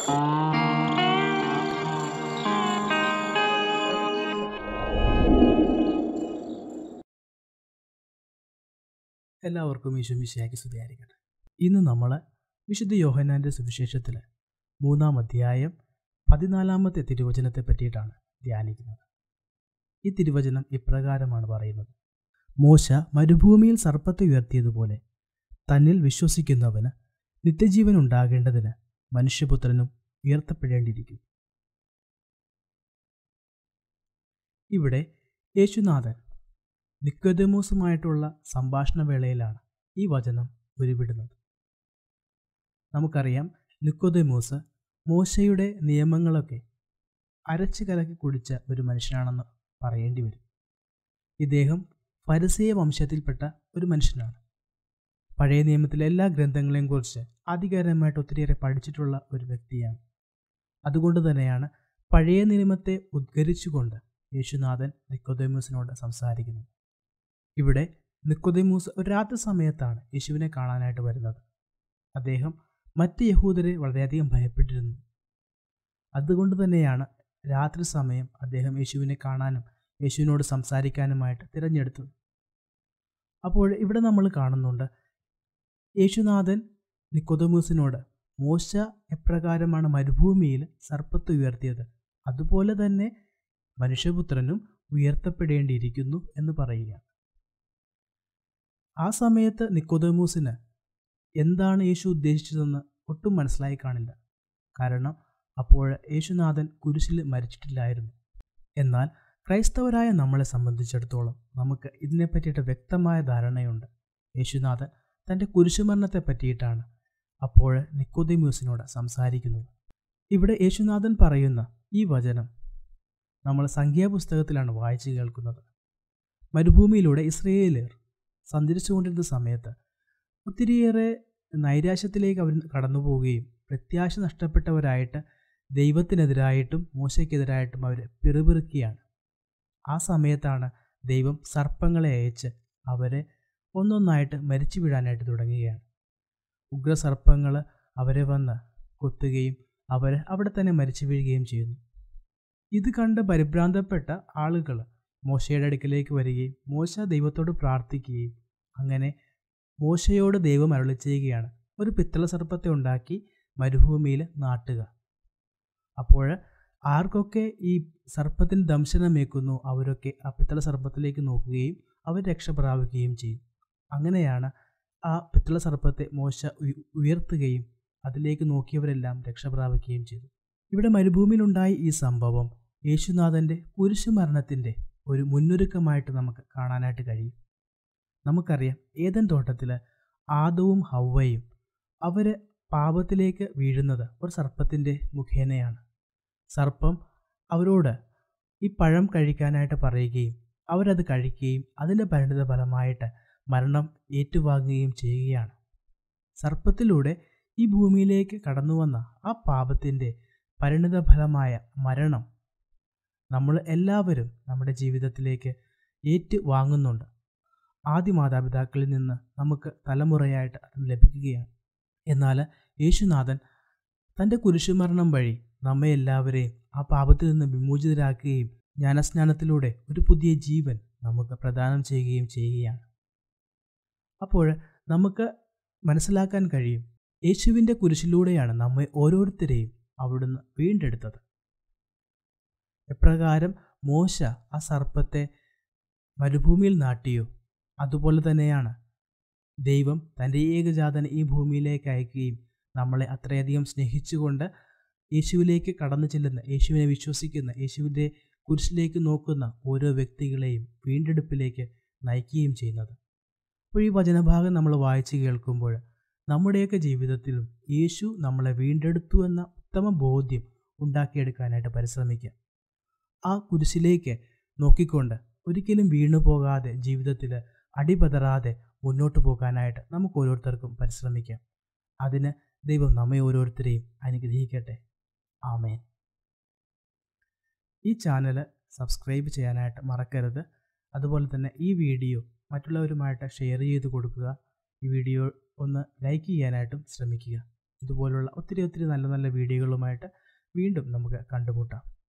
എല്ലാവർക്കും ഈശോമിശിയാക്കി സ്തുതിയായിരിക്കട്ടെ ഇന്ന് നമ്മൾ വിശുദ്ധ യോഹന്നാൻ്റെ സുവിശേഷത്തിൽ മൂന്നാം അധ്യായം പതിനാലാമത്തെ തിരുവചനത്തെ പറ്റിയിട്ടാണ് ധ്യാനിക്കുന്നത് ഈ തിരുവചനം ഇപ്രകാരമാണ് പറയുന്നത് മോശ മരുഭൂമിയിൽ സർപ്പത്തെ ഉയർത്തിയതുപോലെ തന്നിൽ വിശ്വസിക്കുന്നവന് നിത്യജീവൻ ഉണ്ടാകേണ്ടതിന് മനുഷ്യപുത്രനും ഉയർത്തപ്പെടേണ്ടിയിരിക്കും ഇവിടെ യേശുനാഥൻ നിക്കോദമോസുമായിട്ടുള്ള സംഭാഷണ വേളയിലാണ് ഈ വചനം ഉരുവിടുന്നത് നമുക്കറിയാം നിക്കോദമോസ് മോശയുടെ നിയമങ്ങളൊക്കെ അരച്ചു കലക്കി കുടിച്ച ഒരു മനുഷ്യനാണെന്ന് പറയേണ്ടി വരും ഇദ്ദേഹം ഫരിസേയ വംശത്തിൽപ്പെട്ട ഒരു മനുഷ്യനാണ് പഴയ നിയമത്തിലെ എല്ലാ ഗ്രന്ഥങ്ങളെയും കുറിച്ച് ആധികാരികമായിട്ട് ഒത്തിരിയേറെ പഠിച്ചിട്ടുള്ള ഒരു വ്യക്തിയാണ് അതുകൊണ്ട് തന്നെയാണ് പഴയ നിയമത്തെ ഉദ്ഗരിച്ചുകൊണ്ട് യേശുനാഥൻ നിക്കോദേമൂസിനോട് സംസാരിക്കുന്നത് ഇവിടെ നിക്കോദേമൂസ് ഒരു രാത്രി സമയത്താണ് യേശുവിനെ കാണാനായിട്ട് വരുന്നത് അദ്ദേഹം മറ്റ് യഹൂദരെ വളരെയധികം ഭയപ്പെട്ടിരുന്നു അതുകൊണ്ട് തന്നെയാണ് രാത്രി സമയം അദ്ദേഹം യേശുവിനെ കാണാനും യേശുവിനോട് സംസാരിക്കാനുമായിട്ട് തിരഞ്ഞെടുത്തത് അപ്പോൾ ഇവിടെ നമ്മൾ കാണുന്നുണ്ട് യേശുനാഥൻ നിക്കോദമൂസിനോട് മോശ എപ്രകാരമാണ് മരുഭൂമിയിൽ സർപ്പത്ത് ഉയർത്തിയത് അതുപോലെ തന്നെ മനുഷ്യപുത്രനും ഉയർത്തപ്പെടേണ്ടിയിരിക്കുന്നു എന്ന് പറയുകയാണ് ആ സമയത്ത് നിക്കോദമൂസിന് എന്താണ് യേശു ഉദ്ദേശിച്ചതെന്ന് ഒട്ടും മനസ്സിലായി കാണില്ല കാരണം അപ്പോൾ യേശുനാഥൻ കുരിശിൽ മരിച്ചിട്ടില്ലായിരുന്നു എന്നാൽ ക്രൈസ്തവരായ നമ്മളെ സംബന്ധിച്ചിടത്തോളം നമുക്ക് ഇതിനെ പറ്റിയിട്ട് വ്യക്തമായ ധാരണയുണ്ട് യേശുനാഥൻ തൻ്റെ കുരിശുമരണത്തെ പറ്റിയിട്ടാണ് അപ്പോൾ നിക്കോദിമ്യൂസിനോട് സംസാരിക്കുന്നത് ഇവിടെ യേശുനാഥൻ പറയുന്ന ഈ വചനം നമ്മൾ സംഖ്യാപുസ്തകത്തിലാണ് വായിച്ചു കേൾക്കുന്നത് മരുഭൂമിയിലൂടെ ഇസ്രയേലർ സഞ്ചരിച്ചുകൊണ്ടിരുന്ന സമയത്ത് ഒത്തിരിയേറെ നൈരാശ്യത്തിലേക്ക് അവർ കടന്നു പോവുകയും പ്രത്യാശ നഷ്ടപ്പെട്ടവരായിട്ട് ദൈവത്തിനെതിരായിട്ടും മോശയ്ക്കെതിരായിട്ടും അവർ പിറുപിറുക്കിയാണ് ആ സമയത്താണ് ദൈവം സർപ്പങ്ങളെ അയച്ച് അവരെ ഒന്നൊന്നായിട്ട് മരിച്ചു വീഴാനായിട്ട് തുടങ്ങുകയാണ് ഉഗ്രസർപ്പങ്ങൾ അവരെ വന്ന് കൊത്തുകയും അവർ അവിടെ തന്നെ മരിച്ചു വീഴുകയും ചെയ്യുന്നു ഇത് കണ്ട് പരിഭ്രാന്തപ്പെട്ട ആളുകൾ മോശയുടെ അടുക്കലേക്ക് വരികയും മോശ ദൈവത്തോട് പ്രാർത്ഥിക്കുകയും അങ്ങനെ മോശയോട് ദൈവം അരുളി ചെയ്യുകയാണ് ഒരു പിത്തള സർപ്പത്തെ ഉണ്ടാക്കി മരുഭൂമിയിൽ നാട്ടുക അപ്പോൾ ആർക്കൊക്കെ ഈ സർപ്പത്തിന് ദംശനമേക്കുന്നു അവരൊക്കെ ആ പിത്തള സർപ്പത്തിലേക്ക് നോക്കുകയും അവർ രക്ഷ പ്രാപിക്കുകയും ചെയ്യും അങ്ങനെയാണ് ആ പിത്തള സർപ്പത്തെ മോശ ഉയർത്തുകയും അതിലേക്ക് നോക്കിയവരെല്ലാം രക്ഷ പ്രാപിക്കുകയും ചെയ്തു ഇവിടെ മരുഭൂമിയിലുണ്ടായ ഈ സംഭവം യേശുനാഥൻ്റെ കുരിശുമരണത്തിൻ്റെ ഒരു മുന്നൊരുക്കമായിട്ട് നമുക്ക് കാണാനായിട്ട് കഴിയും നമുക്കറിയാം ഏതൻ തോട്ടത്തിൽ ആദവും ഹൗവയും അവർ പാപത്തിലേക്ക് വീഴുന്നത് ഒരു സർപ്പത്തിൻ്റെ മുഖേനയാണ് സർപ്പം അവരോട് ഈ പഴം കഴിക്കാനായിട്ട് പറയുകയും അവരത് കഴിക്കുകയും അതിൻ്റെ പരിണിത ഫലമായിട്ട് മരണം ഏറ്റുവാങ്ങുകയും ചെയ്യുകയാണ് സർപ്പത്തിലൂടെ ഈ ഭൂമിയിലേക്ക് കടന്നു വന്ന ആ പാപത്തിൻ്റെ പരിണിത ഫലമായ മരണം നമ്മൾ എല്ലാവരും നമ്മുടെ ജീവിതത്തിലേക്ക് ഏറ്റു വാങ്ങുന്നുണ്ട് ആദ്യ മാതാപിതാക്കളിൽ നിന്ന് നമുക്ക് തലമുറയായിട്ട് അത് ലഭിക്കുകയാണ് എന്നാൽ യേശുനാഥൻ തൻ്റെ കുരിശുമരണം വഴി നമ്മെ എല്ലാവരെയും ആ പാപത്തിൽ നിന്ന് വിമോചിതരാക്കുകയും ജ്ഞാനസ്നാനത്തിലൂടെ ഒരു പുതിയ ജീവൻ നമുക്ക് പ്രദാനം ചെയ്യുകയും ചെയ്യുകയാണ് അപ്പോൾ നമുക്ക് മനസ്സിലാക്കാൻ കഴിയും യേശുവിൻ്റെ കുരിശിലൂടെയാണ് നമ്മെ ഓരോരുത്തരെയും അവിടുന്ന് വീണ്ടെടുത്തത് എപ്രകാരം മോശ ആ സർപ്പത്തെ മരുഭൂമിയിൽ നാട്ടിയോ അതുപോലെ തന്നെയാണ് ദൈവം തൻ്റെ ഏകജാതനെ ഈ ഭൂമിയിലേക്ക് അയക്കുകയും നമ്മളെ അത്രയധികം സ്നേഹിച്ചുകൊണ്ട് യേശുവിലേക്ക് കടന്നു ചെല്ലുന്ന യേശുവിനെ വിശ്വസിക്കുന്ന യേശുവിൻ്റെ കുരിശിലേക്ക് നോക്കുന്ന ഓരോ വ്യക്തികളെയും വീണ്ടെടുപ്പിലേക്ക് നയിക്കുകയും ചെയ്യുന്നത് അപ്പോൾ ഈ വചനഭാഗം നമ്മൾ വായിച്ച് കേൾക്കുമ്പോൾ നമ്മുടെയൊക്കെ ജീവിതത്തിലും യേശു നമ്മളെ വീണ്ടെടുത്തു എന്ന ഉത്തമ ബോധ്യം ഉണ്ടാക്കിയെടുക്കാനായിട്ട് പരിശ്രമിക്കുക ആ കുരിശിലേക്ക് നോക്കിക്കൊണ്ട് ഒരിക്കലും വീണു പോകാതെ ജീവിതത്തിൽ അടിപതറാതെ മുന്നോട്ട് പോകാനായിട്ട് നമുക്ക് ഓരോരുത്തർക്കും പരിശ്രമിക്കാം അതിന് ദൈവം നമ്മെ ഓരോരുത്തരെയും അനുഗ്രഹിക്കട്ടെ ആമേൻ ഈ ചാനൽ സബ്സ്ക്രൈബ് ചെയ്യാനായിട്ട് മറക്കരുത് അതുപോലെ തന്നെ ഈ വീഡിയോ മറ്റുള്ളവരുമായിട്ട് ഷെയർ ചെയ്ത് കൊടുക്കുക ഈ വീഡിയോ ഒന്ന് ലൈക്ക് ചെയ്യാനായിട്ടും ശ്രമിക്കുക ഇതുപോലുള്ള ഒത്തിരി ഒത്തിരി നല്ല നല്ല വീഡിയോകളുമായിട്ട് വീണ്ടും നമുക്ക് കണ്ടുമുട്ടാം